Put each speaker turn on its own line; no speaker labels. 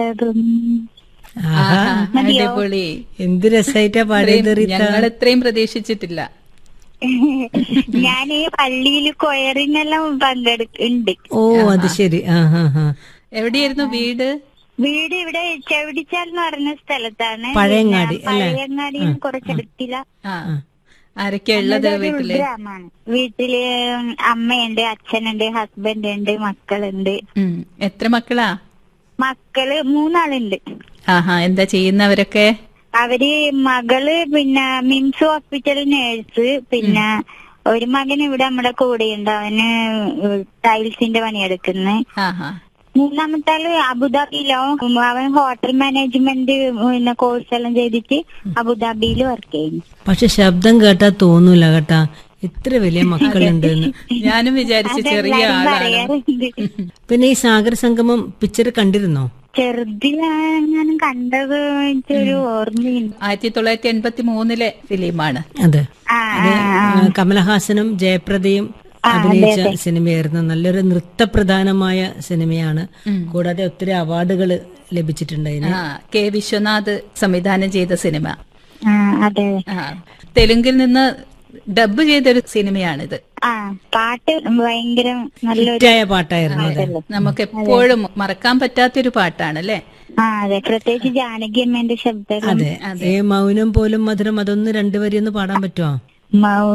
ആഹാ
മതിയോ?
അടിപൊളി
എന്ത് രസായിട്ടാ പാടിയത് റീത്ത
ഞങ്ങൾ ഇത്രയും പ്രതീക്ഷിച്ചിട്ടില്ല
ഞാൻ ഈ പള്ളിയിൽ കൊയറിനെല്ലാം പങ്കെടുക്കുന്നുണ്ട്
ഓ അത് ശരി ആ ഹാ ഹാ
എവിടെയായിരുന്നു വീട്
വീട് ഇവിടെ ചെവിടിച്ചാൽ എന്ന് പറഞ്ഞ സ്ഥലത്താണ്
പഴയങ്ങാടി,
പിന്നെ
അല്ലേ?
പഴയങ്ങാടിയിൽ കുറച്ചെടുത്തില്ല
ആ ആരൊക്കെയാ ഉള്ളത് വീട്ടില്
ഗ്രാമാണ് വീട്ടില് അമ്മയുണ്ട് അച്ഛനുണ്ട് ഹസ്ബൻഡ് ഉണ്ട് മക്കളുണ്ട്
ഉം. എത്ര മക്കളാ
മക്കള് മൂന്നാളുണ്ട്
ആഹാ എന്താ ചെയ്യുന്നവരൊക്കെ
അവര് മകള് പിന്നെ മിംസ് ഹോസ്പിറ്റൽ നേഴ്സ് പിന്നെ ഒരു മകൻ ഇവിടെ നമ്മുടെ കൂടെയുണ്ട് അവന് ടൈൽസിന്റെ പണിയെടുക്കുന്നത്
ആഹാ
മൂന്നാമത്തെ ആള് അബുദാബിയിലോ അവൻ ഹോട്ടൽ മാനേജ്മെന്റ് പിന്നെ കോഴ്സ് എല്ലാം ചെയ്തിട്ട് അബുദാബിയിൽ വർക്ക് ചെയ്യുന്നു
പക്ഷെ ശബ്ദം കേട്ടാ തോന്നൂല കേട്ടാ ഇത്ര വലിയ മക്കളുണ്ട് എന്ന്
ഞാനും വിചാരിച്ചു ചെറിയ
അതെല്ലാരും
ആളാണ്
പറയാറുണ്ട്
പിന്നെ ഈ സാഗര സംഗമം പിക്ചർ കണ്ടിരുന്നോ
ചെറുതിലെങ്ങാനും കണ്ടത് എനിക്കൊരു ഓർമ്മയുണ്ട്
ആയിരത്തി തൊള്ളായിരത്തി എൺപത്തി മൂന്നിലെ ഫിലിമാണ്
അതെ
ആ
അത് ആ, കമലഹാസനും ജയപ്രദയും അഭിനയിച്ച സിനിമയായിരുന്നു നല്ലൊരു നൃത്തപ്രധാനമായ സിനിമയാണ് കൂടാതെ ഒത്തിരി അവാർഡുകൾ ലഭിച്ചിട്ടുണ്ട് അതിന്
ആ കെ വിശ്വനാഥ് സംവിധാനം ചെയ്ത സിനിമ
ആ അതെ
ആ തെലുങ്കിൽ നിന്ന് ഡബ് ചെയ്തൊരു സിനിമയാണിത്
ആ പാട്ട് ഭയങ്കര നല്ലൊരു
ഹിറ്റായ പാട്ടായിരുന്നു അത്
നമുക്ക് എപ്പോഴും മറക്കാൻ പറ്റാത്തൊരു പാട്ടാണ് അല്ലേ
ആ അതെ പ്രത്യേകിച്ച് ജാനകി അമ്മേന്റെ ശബ്ദം
അതെ ഏ മൗനം പോലും മധുരം അതൊന്ന് രണ്ടുവരി ഒന്ന് പാടാൻ പറ്റുമോ
മൗ